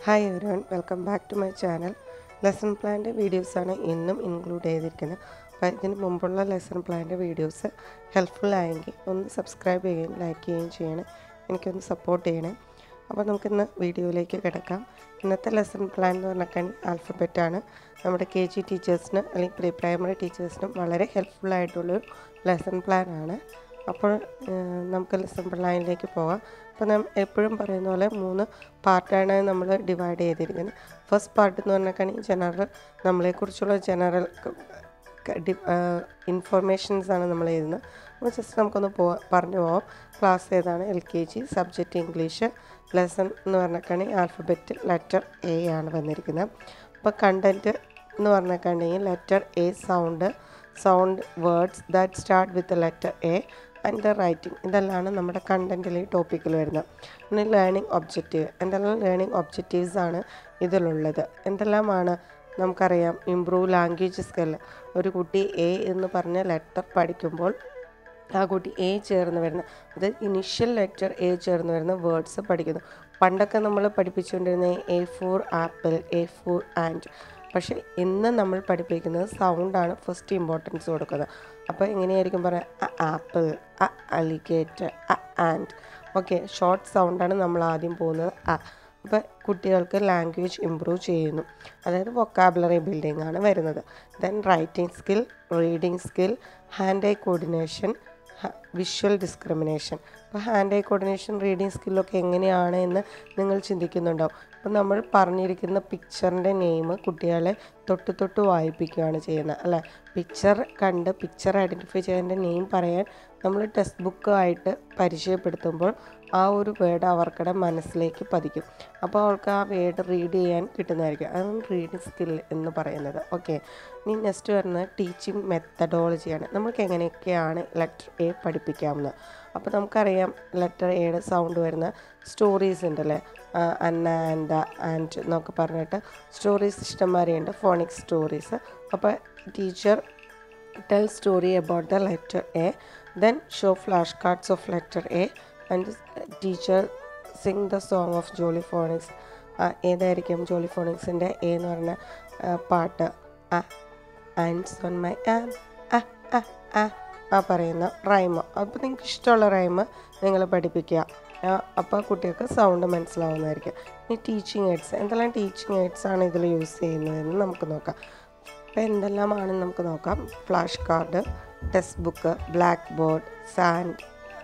Hi everyone welcome back to my channel lesson പ്ലാൻ്റെ വീഡിയോസാണ് ഇന്നും ഇൻക്ലൂഡ് ചെയ്തിരിക്കുന്നത് അപ്പോൾ ഇതിന് മുമ്പുള്ള ലെസൺ പ്ലാൻ്റെ വീഡിയോസ് ഹെൽപ്ഫുൾ ആയെങ്കിൽ ഒന്ന് സബ്സ്ക്രൈബ് ചെയ്യുകയും ലൈക്ക് ചെയ്യുകയും ചെയ്യണം എനിക്കൊന്ന് സപ്പോർട്ട് ചെയ്യണേ അപ്പോൾ നമുക്കിന്ന് വീഡിയോയിലേക്ക് കിടക്കാം ഇന്നത്തെ ലെസൺ പ്ലാൻ എന്ന് പറഞ്ഞാൽ ആൽഫബറ്റാണ് നമ്മുടെ കെ ജി ടീച്ചേഴ്സിന് അല്ലെങ്കിൽ പ്രീ പ്രൈമറി ടീച്ചേഴ്സിനും വളരെ ഹെൽപ്ഫുൾ ആയിട്ടുള്ളൊരു ലെസൺ പ്ലാനാണ് അപ്പോൾ ഏഹ്, നമുക്ക് ലെസൺ പ്ലാനിലേക്ക് പോകാം അപ്പോൾ നാം എപ്പോഴും പറയുന്ന പോലെ മൂന്ന് പാർട്ടാണ് നമ്മൾ ഡിവൈഡ് ചെയ്തിരിക്കുന്നത് ഫസ്റ്റ് പാർട്ട് എന്ന് പറഞ്ഞാൽ ജനറൽ നമ്മളെക്കുറിച്ചുള്ള ജനറൽ ഇൻഫർമേഷൻസ് ആണ് നമ്മൾ എഴുതുന്നത് അപ്പോൾ ജസ്റ്റ് നമുക്കൊന്ന് പോവാം പറഞ്ഞു പോവാം ക്ലാസ് ഏതാണ് L K G subject English lesson എന്ന് പറഞ്ഞിട്ടുണ്ടെങ്കിൽ ആൽഫബറ്റ് ലെറ്റർ എ ആണ് വന്നിരിക്കുന്നത് അപ്പോൾ കണ്ടൻറ്റ് എന്ന് പറഞ്ഞിട്ടുണ്ടെങ്കിൽ letter A sound sound words that start with letter A and the writing ഇതെല്ലാം നമ്മുടെ കണ്ടൻറ്റിൽ ഈ ടോപ്പിക്കിൽ വരുന്നത് പിന്നെ ലേണിംഗ് ഒബ്ജക്റ്റീവ് എന്തെല്ലാം ലേണിംഗ് ഒബ്ജക്റ്റീവ്സ് ആണ് ഇതിലുള്ളത് എന്തെല്ലാമാണ് നമുക്കറിയാം ഇംപ്രൂവ് ലാംഗ്വേജ് സ്കിൽ ഒരു കുട്ടി എ എന്ന് പറഞ്ഞ ലെറ്റർ പഠിക്കുമ്പോൾ ആ കുട്ടി എ ചേർന്ന് വരുന്ന അത് ഇനിഷ്യൽ ലെറ്റർ എ ചേർന്ന് വരുന്ന വേർഡ്സ് പഠിക്കുന്നു പണ്ടൊക്കെ നമ്മൾ പഠിപ്പിച്ചുകൊണ്ടിരുന്ന A for apple A for ant പക്ഷേ ഇന്ന് നമ്മൾ പഠിപ്പിക്കുന്നത് സൗണ്ടാണ് ഫസ്റ്റ് ഇമ്പോർട്ടൻസ് കൊടുക്കുന്നത് അപ്പോൾ എങ്ങനെയായിരിക്കും പറയുക apple a alligator a ant okay short സൗണ്ടാണ് നമ്മൾ ആദ്യം പോകുന്നത് അ അപ്പോൾ കുട്ടികൾക്ക് ലാംഗ്വേജ് ഇമ്പ്രൂവ് ചെയ്യുന്നു അതായത് വൊക്കാബുലറി ബിൽഡിംഗ് ആണ് വരുന്നത് then writing skill reading skill hand eye coordination visual discrimination അപ്പോൾ ഹാൻഡ് ഐ കോർഡിനേഷൻ റീഡിംഗ് സ്കില്ലൊക്കെ എങ്ങനെയാണ് എന്ന് നിങ്ങൾ ചിന്തിക്കുന്നുണ്ടാവും അപ്പോൾ നമ്മൾ പറഞ്ഞിരിക്കുന്ന പിക്ചറിൻ്റെ നെയിം കുട്ടികളെ തൊട്ട് തൊട്ട് വായിപ്പിക്കുകയാണ് ചെയ്യുന്നത് അല്ലേ പിക്ചർ കണ്ട് പിക്ചർ ഐഡൻറ്റിഫൈ ചെയ്തതിൻ്റെ നെയിം പറയാൻ നമ്മൾ ടെക്സ്റ്റ് ബുക്കായിട്ട് പരിചയപ്പെടുത്തുമ്പോൾ ആ ഒരു വേർഡ് അവർക്കടെ മനസ്സിലേക്ക് പതിക്കും അപ്പോൾ അവർക്ക് ആ വേർഡ് റീഡ് ചെയ്യാൻ കിട്ടുന്നതായിരിക്കും അതാണ് റീഡിങ് സ്കിൽ എന്ന് പറയുന്നത് ഓക്കെ ഇനി നെക്സ്റ്റ് വരുന്നത് ടീച്ചിങ് മെത്തഡോളജിയാണ് നമുക്ക് എങ്ങനെയൊക്കെയാണ് ലെറ്റർ എ പഠിപ്പിക്കാവുന്നത് അപ്പോൾ നമുക്കറിയാം ലെറ്റർ എയുടെ സൗണ്ട് വരുന്ന സ്റ്റോറീസ് ഉണ്ടല്ലേ ആ, അന്ന ആൻഡ് ആൻഡ് എന്നൊക്കെ പറഞ്ഞിട്ട് സ്റ്റോറീസ് ഇഷ്ടംമാരെയുണ്ട് ഫോണിക് സ്റ്റോറീസ് അപ്പോൾ teacher tell story about the letter A, then show flashcards of letter A, and teacher sing the song of Jolly Phonics. ആ, ഏതായിരിക്കും ജോളി ഫോണിക്സിൻ്റെ എ എന്ന് പറഞ്ഞ ആ, പാട്ട് ആ ആൻഡ്സ് ഓൺ മൈ ആം ആ ആ ആ ആ പറയുന്ന റൈമ് അപ്പോൾ നിങ്ങൾക്ക് ഇഷ്ടമുള്ള റൈമ് നിങ്ങൾ പഠിപ്പിക്കുക ആ, അപ്പോൾ കുട്ടികൾക്ക് സൗണ്ട് മനസ്സിലാവുന്നതായിരിക്കും ഇനി ടീച്ചിങ് എയ്ഡ്സ് എന്തെല്ലാം ടീച്ചിങ് എയ്ഡ്സ് ആണ് ഇതിൽ യൂസ് ചെയ്യുന്നതെന്ന് നമുക്ക് നോക്കാം അപ്പോൾ എന്തെല്ലാമാണെന്ന് നമുക്ക് നോക്കാം flash card text book black board sand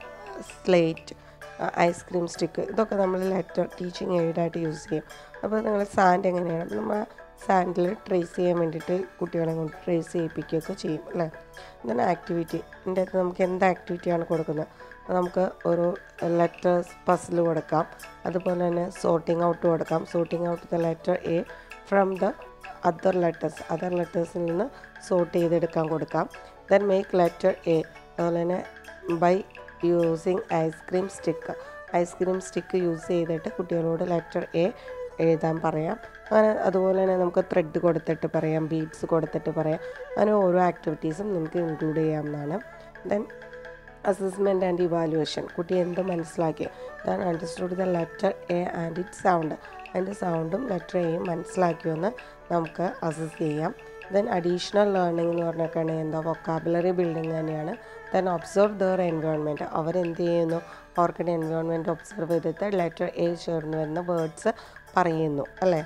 slate ice cream stick ഇതൊക്കെ നമ്മൾ ലെറ്റർ ടീച്ചിങ് എയ്ഡായിട്ട് യൂസ് ചെയ്യും അപ്പോൾ നിങ്ങൾ സാൻഡ് എങ്ങനെയാണ് നമ്മൾ സാൻഡിൽ ട്രേസ് ചെയ്യാൻ വേണ്ടിയിട്ട് കുട്ടികളെ കൊണ്ട് ട്രേസ് ചെയ്യിപ്പിക്കുകയൊക്കെ ചെയ്യും അല്ലേ ഇതാണ് ആക്ടിവിറ്റി ഇതിൻ്റെ അകത്ത് നമുക്ക് എന്ത് ആക്ടിവിറ്റിയാണ് കൊടുക്കുന്നത് അപ്പോൾ നമുക്ക് ഒരു ലെറ്റേഴ്സ് പസിൽ കൊടുക്കാം അതുപോലെ തന്നെ സോർട്ടിങ് ഔട്ട് കൊടുക്കാം sorting out the letter A from the other letters other ലെറ്റേഴ്സിൽ നിന്ന് സോർട്ട് ചെയ്തെടുക്കാൻ കൊടുക്കാം ദെൻ മേക്ക് ലെറ്റർ എ അതുപോലെ തന്നെ by using ice cream stick ice cream stick use ചെയ്തിട്ട് കുട്ടികളോട് ലെറ്റർ എ എഴുതാൻ പറയാം അങ്ങനെ അതുപോലെ തന്നെ നമുക്ക് ത്രെഡ് കൊടുത്തിട്ട് പറയാം ബീഡ്സ് കൊടുത്തിട്ട് പറയാം അങ്ങനെ ഓരോ ആക്ടിവിറ്റീസും നിങ്ങൾക്ക് ഇൻക്ലൂഡ് ചെയ്യാവുന്നതാണ് ദെൻ അസസ്മെൻറ്റ് ആൻഡ് ഇവാലുവേഷൻ കുട്ടി എന്ത് മനസ്സിലാക്കി than understood the letter A and it sound അതിൻ്റെ സൗണ്ടും ലെറ്റർ എയും മനസ്സിലാക്കിയൊന്ന് നമുക്ക് അസസ് ചെയ്യാം ദെൻ അഡീഷണൽ ലേണിംഗ് എന്ന് പറഞ്ഞിട്ടുണ്ടെങ്കിൽ എന്താ വൊക്കാബുലറി ബിൽഡിംഗ് തന്നെയാണ് ദെൻ ഒബ്സർവ് ദർ എൻവയോൺമെൻറ്റ് അവരെന്ത് ചെയ്യുന്നു അവർക്കിടെ എൻവയോൺമെൻറ്റ് ഒബ്സർവ് ചെയ്തിട്ട് ലെറ്റർ എ ചേർന്ന് വരുന്ന വേർഡ്സ് പറയുന്നു അല്ലേ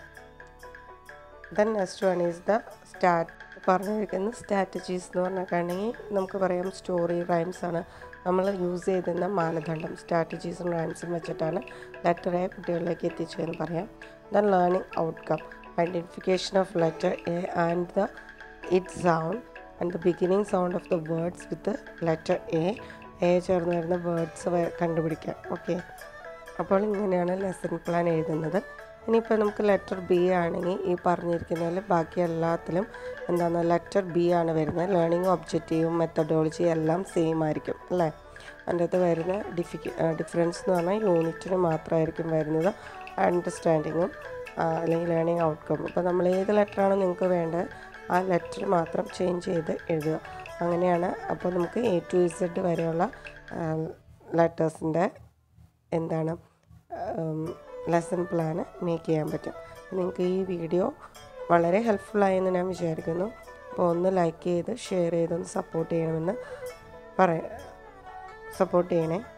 then next one is the stat പറഞ്ഞിരിക്കുന്ന സ്ട്രാറ്റജീസ് എന്ന് പറഞ്ഞിട്ടുണ്ടെങ്കിൽ നമുക്ക് പറയാം സ്റ്റോറി റൈംസ് ആണ് നമ്മൾ യൂസ് ചെയ്തിരുന്ന മാനദണ്ഡം സ്ട്രാറ്റജീസും റൈംസും വെച്ചിട്ടാണ് ലെറ്റർ എ കുട്ടികളിലേക്ക് എത്തിച്ചതെന്ന് പറയാം then learning outcome identification of letter A and the it sound and the beginning sound of the words with letter A A ചേർന്ന് വരുന്ന വേർഡ്സ് കണ്ടുപിടിക്കാം ഓക്കെ അപ്പോൾ ഇങ്ങനെയാണ് ലെസൺ പ്ലാൻ എഴുതുന്നത് ഇനിയിപ്പോൾ നമുക്ക് ലെറ്റർ ബി ആണെങ്കിൽ ഈ പറഞ്ഞിരിക്കുന്നതിൽ ബാക്കി എല്ലാത്തിലും എന്താണ് ലെറ്റർ ബി ആണ് വരുന്നത് ലേണിംഗ് ഒബ്ജക്റ്റീവും മെത്തഡോളജിയും എല്ലാം സെയിം ആയിരിക്കും അല്ലേ അതിൻ്റെ അകത്ത് വരുന്ന ഡിഫിക്ക ഡിഫറൻസ് എന്ന് പറഞ്ഞാൽ യൂണിറ്റിന് മാത്രമായിരിക്കും വരുന്നത് അണ്ടർസ്റ്റാൻഡിങ്ങും അല്ലെങ്കിൽ ലേണിംഗ് ഔട്ട്കം അപ്പോൾ നമ്മൾ ഏത് ലെറ്ററാണ് നിങ്ങൾക്ക് വേണ്ടത് ആ ലെറ്റർ മാത്രം ചേഞ്ച് ചെയ്ത് എഴുതുക അങ്ങനെയാണ് അപ്പോൾ നമുക്ക് എ ടു ഇസഡ് വരെയുള്ള ലെറ്റേഴ്സിൻ്റെ എന്താണ് ലെസൺ പ്ലാൻ മേക്ക് ചെയ്യാൻ പറ്റും നിങ്ങൾക്ക് ഈ വീഡിയോ വളരെ ഹെൽപ്ഫുള്ളായെന്ന് ഞാൻ വിചാരിക്കുന്നു അപ്പോൾ ഒന്ന് ലൈക്ക് ചെയ്ത് ഷെയർ ചെയ്തൊന്ന് സപ്പോർട്ട് ചെയ്യണമെന്ന് പറയ സപ്പോർട്ട് ചെയ്യണേ